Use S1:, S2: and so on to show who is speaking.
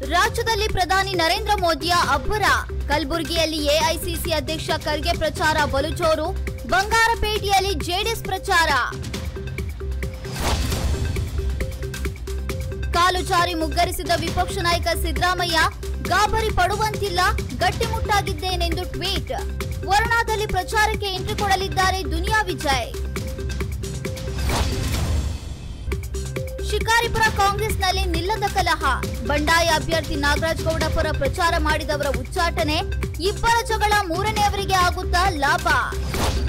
S1: ರಾಜ್ಯದಲ್ಲಿ ಪ್ರಧಾನಿ ನರೇಂದ್ರ ಮೋದಿಯ ಅಬ್ಬರ ಕಲಬುರಗಿಯಲ್ಲಿ ಎಐಸಿಸಿ ಅಧ್ಯಕ್ಷ ಖರ್ಗೆ ಪ್ರಚಾರ ಬಲುಜೋರು ಬಂಗಾರಪೇಟೆಯಲ್ಲಿ ಜೆಡಿಎಸ್ ಪ್ರಚಾರ ಕಾಲು ಜಾರಿ ಮುಗ್ಗರಿಸಿದ ವಿಪಕ್ಷ ನಾಯಕ ಸಿದ್ದರಾಮಯ್ಯ ಗಾಬರಿ ಪಡುವಂತಿಲ್ಲ ಗಟ್ಟಿಮುಟ್ಟಾಗಿದ್ದೇನೆಂದು ಟ್ವೀಟ್ ವರುಣಾದಲ್ಲಿ ಪ್ರಚಾರಕ್ಕೆ ಎಂಟ್ರಿ ಕೊಡಲಿದ್ದಾರೆ ದುನಿಯಾ ವಿಜಯ್ ಶಿಕಾರಿಪುರ ಕಾಂಗ್ರೆಸ್ನಲ್ಲಿ ನಿಲ್ಲದ ಕಲಹ ಬಂಡಾಯ ಅಭ್ಯರ್ಥಿ ನಾಗರಾಜ್ ಗೌಡ ಪರ ಪ್ರಚಾರ ಮಾಡಿದವರ ಉಚ್ಚಾಟನೆ ಇಬ್ಬರ ಜಗಳ ಮೂರನೆಯವರಿಗೆ ಆಗುತ್ತಾ ಲಾಭ